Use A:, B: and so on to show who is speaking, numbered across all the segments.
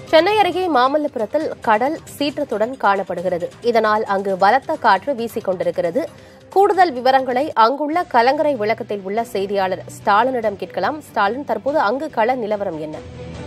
A: சென்னை அருகே மாமல்லபுரத்தில் கடல் சீற்றத்துடன் காணப்படுகிறது இதனால் அங்கு பலத்த காற்று வீசிக் கொண்டிருக்கிறது கூடுதல் விவரங்களை அங்குள்ள கலங்கரை விளக்கத்தில் உள்ள செய்தியாளர் ஸ்டாலினிடம் கேட்கலாம் ஸ்டாலின் தற்போது அங்கு கள நிலவரம் என்ன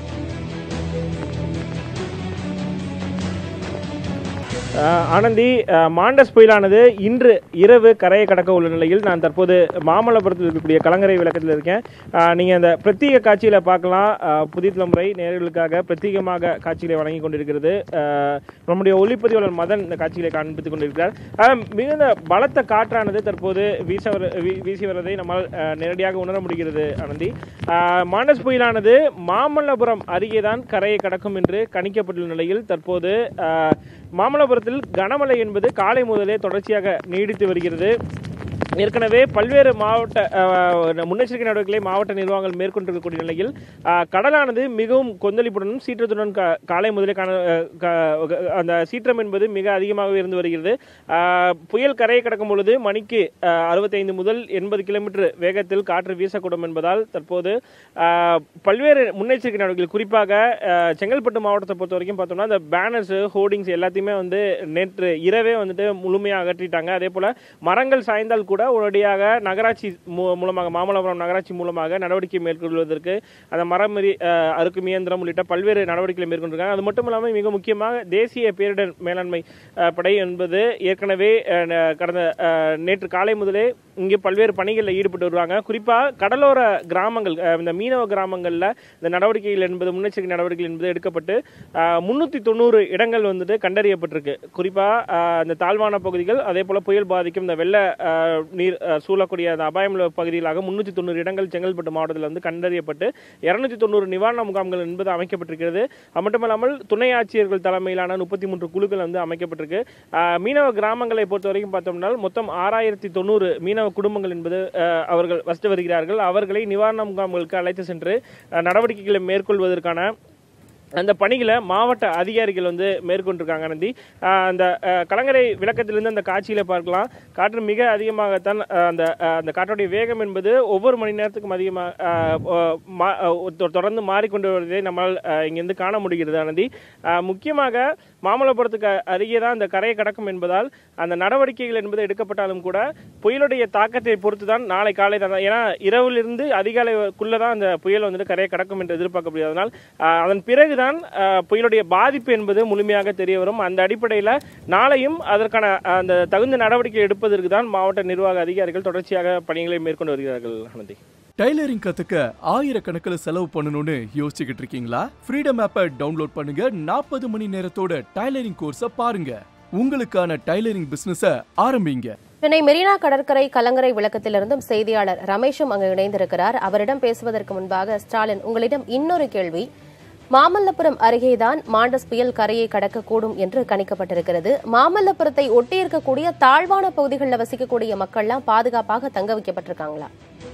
B: அஹ் ஆனந்தி அஹ் மாண்டஸ் புயலானது இன்று இரவு கரையை கடக்க உள்ள நிலையில் நான் தற்போது மாமல்லபுரத்தில் இருக்கக்கூடிய கலங்கரை விளக்கத்தில் இருக்கேன் அஹ் நீங்க அந்த பிரத்யேக காட்சியில பார்க்கலாம் அஹ் புதிய தலைமுறை நேயர்களுக்காக பிரத்யேகமாக காட்சிகளை வழங்கி கொண்டிருக்கிறது அஹ் நம்முடைய ஒளிப்பதிவாளர் மதன் இந்த காட்சிகளை காண்பித்துக் கொண்டிருக்கிறார் அஹ் மிகுந்த பலத்த காற்றானது தற்போது வீச வர- வீ- வீசி வருவதை நம்மால் அஹ், நேரடியாக உணர முடிகிறது ஆனந்தி அஹ் மாண்டஸ் புயலானது மாமல்லபுரம் அருகே தான் கரையை கடக்கும் என்று கணிக்கப்பட்டுள்ள நிலையில் தற்போது அஹ், மாமல்லபுரத்தில் கனமழை என்பது காலை முதலே தொடர்ச்சியாக நீடித்து வருகிறது ஏற்கனவே பல்வேறு மாவட்ட அஹ், முன்னெச்சரிக்கை நடவடிக்கைகளை மாவட்ட நிர்வாகங்கள் மேற்கொண்டிருக்கக்கூடிய நிலையில் அஹ், கடலானது மிகவும் கொந்தளிப்புடனும் சீற்றத்துடன் கா- காலை முதலே காண அஹ், க- அந்த சீற்றம் என்பது மிக அதிகமாகவே இருந்து வருகிறது அஹ், புயல் கரையை கடக்கும் பொழுது மணிக்கு அஹ், 65 முதல் எண்பது கிலோமீட்டர் வேகத்தில் காற்று வீசக்கூடும் என்பதால் தற்போது அஹ், பல்வேறு முன்னெச்சரிக்கை நடவடிக்கைகள் குறிப்பாக அஹ், செங்கல்பட்டு மாவட்டத்தை பொறுத்த வரைக்கும் பார்த்தோம்னா அந்த பேனர்ஸ் ஹோர்டிங்ஸ் எல்லாத்தையுமே வந்து நேற்று இரவே வந்துட்டு முழுமையாக அகற்றிட்டாங்க அதே போல மரங்கள் சாய்ந்தால் கூட உடனடியாக நகராட்சி மூ- மூலமாக மாமல்லபுரம் நகராட்சி மூலமாக நடவடிக்கை மேற்கொள்வதற்கு அந்த மரமறி அஹ், அறுக்கும் இயந்திரம் உள்ளிட்ட பல்வேறு நடவடிக்கைகளை மேற்கொண்டிருக்காங்க அது மட்டும் இல்லாமல் மிக முக்கியமாக தேசிய பேரிடர் மேலாண்மை அஹ், படை என்பது ஏற்கனவே அஹ், ந- கடந்த அஹ், நேற்று காலை முதலே இங்கே பல்வேறு பணிகளில் ஈடுபட்டு வருவாங்க குறிப்பாக கடலோர கிராமங்கள் அஹ், இந்த மீனவ கிராமங்களில் இந்த நடவடிக்கைகள் என்பது முன்னெச்சரிக்கை நடவடிக்கைகள் என்பது எடுக்கப்பட்டு முன்னூற்றி தொண்ணூறு இடங்கள் வந்துட்டு கண்டறியப்பட்டிருக்கு குறிப்பாக இந்த தாழ்வான பகுதிகள் அதே போல் புயல் பாதிக்கும் இந்த வெள்ள அஹ், நீர் அஹ், சூழக்கூடிய அந்த அபாயமுள்ள பகுதிகளாக முன்னூற்றி தொண்ணூறு இடங்கள் செங்கல்பட்டு மாவட்டத்தில் வந்து கண்டறியப்பட்டு இருநூத்தி தொண்ணூறு நிவாரண முகாம்கள் என்பது அமைக்கப்பட்டிருக்கிறது அது மட்டும் இல்லாமல் துணை ஆட்சியர்கள் தலைமையிலான முப்பத்தி மூன்று குழுக்கள் வந்து அமைக்கப்பட்டிருக்கு அஹ், மீனவ கிராமங்களை பொறுத்த வரைக்கும் பார்த்தோம்னா மொத்தம் ஆறாயிரத்தி தொண்ணூறு மீனவ குடும்பங்கள் என்பது அஹ், அவர்கள் வசித்து வருகிறார்கள் அவர்களை நிவாரண முகாம்களுக்கு அழைத்து சென்று அஹ், நடவடிக்கைகளை மேற்கொள்வதற்கான அந்த பணிகளை மாவட்ட அதிகாரிகள் வந்து மேற்கொண்டிருக்காங்க நந்தி ஆஹ் அந்த ஆஹ் கலங்கரை விளக்கத்திலிருந்து அந்த காட்சியில பார்க்கலாம் காற்று மிக அதிகமாகத்தான் ஆஹ் அந்த ஆஹ் அந்த காற்றுடைய வேகம் என்பது ஒவ்வொரு மணி நேரத்துக்கும் அதிகமாக ஆஹ் ஆஹ் மா- ஆஹ் தொ- தொடர்ந்து மாறிக்கொண்டு வருவதை நம்மால் ஆஹ் இங்கிருந்து காண முடிகிறது ஆனந்தி ஆஹ் முக்கியமாக மாமல்லபுரத்துக்கு அருகே தான் அந்த கரையை கடக்கும் என்பதால் அந்த நடவடிக்கைகள் என்பது எடுக்கப்பட்டாலும் கூட புயலுடைய தாக்கத்தை பொறுத்து தான் நாளை காலை தான் ஏன்னா இரவிலிருந்து அதிகாலைக்குள்ள தான் அந்த புயல் வந்துட்டு கரையை கடக்கும் என்று எதிர்பார்க்கப்படுகிறது அதனால் ஆஹ் அதன் பிறகுதான் ஆஹ் புயலுடைய பாதிப்பு என்பது முழுமையாக தெரிய வரும் அந்த அடிப்படையில் நாளையும் அதற்கான ஆஹ் அந்த தகுந்த நடவடிக்கை எடுப்பதற்கு தான் மாவட்ட நிர்வாக அதிகாரிகள் தொடர்ச்சியாக பணிகளை மேற்கொண்டு வருகிறார்கள் ஆனந்தி
C: டைலரிங் கத்துக்க ஆயிரக்கணக்கில் செலவு பண்ணணும்னு யோசிச்சுக்கிட்டு இருக்கீங்களா ஃப்ரீடம் ஆப்பை டவுன்லோட் பண்ணுங்க நாற்பது மணி நேரத்தோட டைலரிங் கோர்ஸை பாருங்க உங்களுக்கான டைலரிங் பிசினஸ ஆரம்பிங்க
A: சென்னை மெரினா கடற்கரை கலங்கரை விளக்கத்திலிருந்தும் செய்தியாளர் ரமேஷும் அங்கு இணைந்திருக்கிறார் அவரிடம் பேசுவதற்கு முன்பாக ஸ்டாலின் உங்களிடம் இன்னொரு கேள்வி மாமல்லபுரம் அருகேதான் மாண்டஸ் புயல் கரையை கடக்கக்கூடும் என்று கணிக்கப்பட்டிருக்கிறது மாமல்லபுரத்தை ஒட்டியிருக்கக்கூடிய தாழ்வான பகுதிகளில் வசிக்கக்கூடிய மக்கள்லாம் பாதுகாப்பாக தங்க வைக்கப்பட்டிருக்காங்களா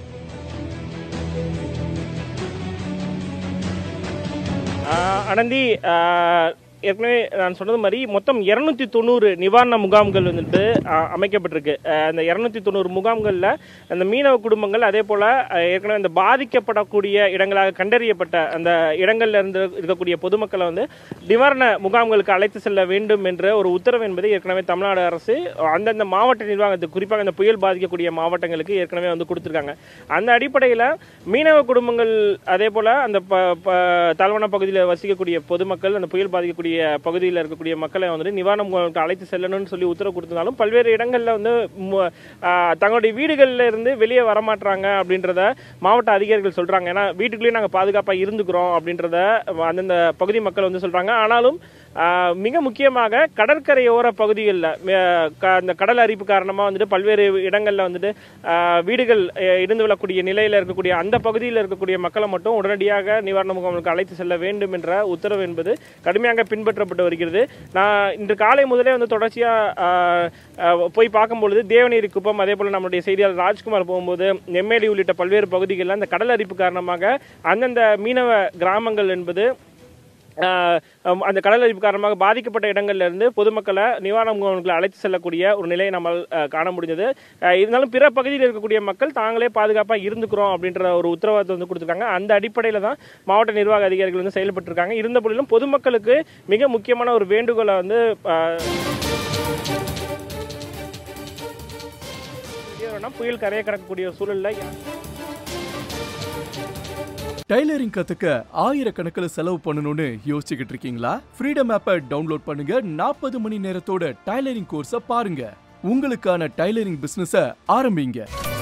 B: ஆஹ் அனந்தி ஆஹ் ஏற்கனவே நான் சொன்னது மாதிரி மொத்தம் இருநூத்தி தொண்ணூறு நிவாரண முகாம்கள் வந்துட்டு ஆஹ் அமைக்கப்பட்டிருக்கு ஆஹ் அந்த இருநூத்தி தொண்ணூறு முகாம்களில் அந்த மீனவ குடும்பங்கள் அதே போல ஆஹ் ஏற்கனவே அந்த பாதிக்கப்படக்கூடிய இடங்களாக கண்டறியப்பட்ட அந்த இடங்கள்ல இருந்து இருக்கக்கூடிய பொதுமக்களை வந்து நிவாரண முகாம்களுக்கு அழைத்து செல்ல வேண்டும் என்ற ஒரு உத்தரவு என்பது ஏற்கனவே தமிழ்நாடு அரசு அந்தந்த மாவட்ட நிர்வாகத்துக்கு குறிப்பாக இந்த புயல் பாதிக்கக்கூடிய மாவட்டங்களுக்கு ஏற்கனவே வந்து கொடுத்துருக்காங்க அந்த அடிப்படையில் மீனவ குடும்பங்கள் அதே போல அந்த ப ப- தாழ்வான பகுதியில் வசிக்கக்கூடிய பொதுமக்கள் அந்த புயல் பாதிக்கக்கூடிய பகுதியில் இருக்கக்கூடிய மக்களை வந்துட்டு நிவாரண முகாம்களுக்கு அழைத்து செல்லணும்னு சொல்லி உத்தரவு கொடுத்திருந்தாலும் பல்வேறு இடங்கள்ல வந்து மு- ஆ, தங்களுடைய வீடுகள்ல இருந்து வெளியே வரமாட்டாங்க அப்படின்றத மாவட்ட அதிகாரிகள் சொல்றாங்க ஏன்னா வீட்டுக்குள்ளேயே நாங்கள் பாதுகாப்பாக இருந்துக்கிறோம் அப்படின்றத அந்தந்த பகுதி மக்கள் வந்து சொல்றாங்க ஆனாலும் ஆ, மிக முக்கியமாக கடற்கரையோர பகுதிகளில் அந்த கடல் அரிப்பு காரணமாக வந்துட்டு பல்வேறு இடங்களில் வந்துட்டு ஆ, வீடுகள் அ, இடிந்து விழக்கூடிய நிலையில் இருக்கக்கூடிய அந்த பகுதியில் இருக்கக்கூடிய மக்களை மட்டும் உடனடியாக நிவாரண முகாம்களுக்கு அழைத்து செல்ல வேண்டும் என்ற உத்தரவு என்பது கடுமையாக பின்பற்றப்பட்டு வருகிறது நான் இன்று காலை முதலே வந்து தொடர்ச்சியாக போய் பார்க்கும்பொழுது தேவநீரி குப்பம் அதே போல் நம்முடைய செய்தியாளர் ராஜ்குமார் போகும்போது நெம்மேலி உள்ளிட்ட பல்வேறு பகுதிகளில் அந்த கடல் அரிப்பு காரணமாக அந்தந்த மீனவ கிராமங்கள் என்பது ஆஹ் அம் அந்த கடல் அரிப்பு காரணமாக பாதிக்கப்பட்ட இடங்கள்ல இருந்து பொதுமக்களை நிவாரண முகாம்களை அழைத்து செல்லக்கூடிய ஒரு நிலையை நம்மால் ஆஹ் காண முடிஞ்சது ஆஹ் இருந்தாலும் பிற பகுதியில் இருக்கக்கூடிய மக்கள் தாங்களே பாதுகாப்பாக இருந்துக்கிறோம் அப்படின்ற ஒரு உத்தரவாதத்தை வந்து கொடுத்துருக்காங்க அந்த அடிப்படையில் தான் மாவட்ட நிர்வாக அதிகாரிகள் வந்து செயல்பட்டு இருக்காங்க இருந்த போதிலும் பொதுமக்களுக்கு மிக முக்கியமான ஒரு வேண்டுகோளை வந்து ஆஹ் புயல் கரையை கடக்கக்கூடிய சூழல்ல
C: டைலரிங் கத்துக்க ஆயிரக்கணக்கில் செலவு பண்ணணும்னு யோசிச்சுக்கிட்டு இருக்கீங்களா ஃப்ரீடம் ஆப்பை டவுன்லோட் பண்ணுங்க நாற்பது மணி நேரத்தோட டைலரிங் கோர்ஸை பாருங்க உங்களுக்கான டைலரிங் பிசினஸ ஆரம்பிங்க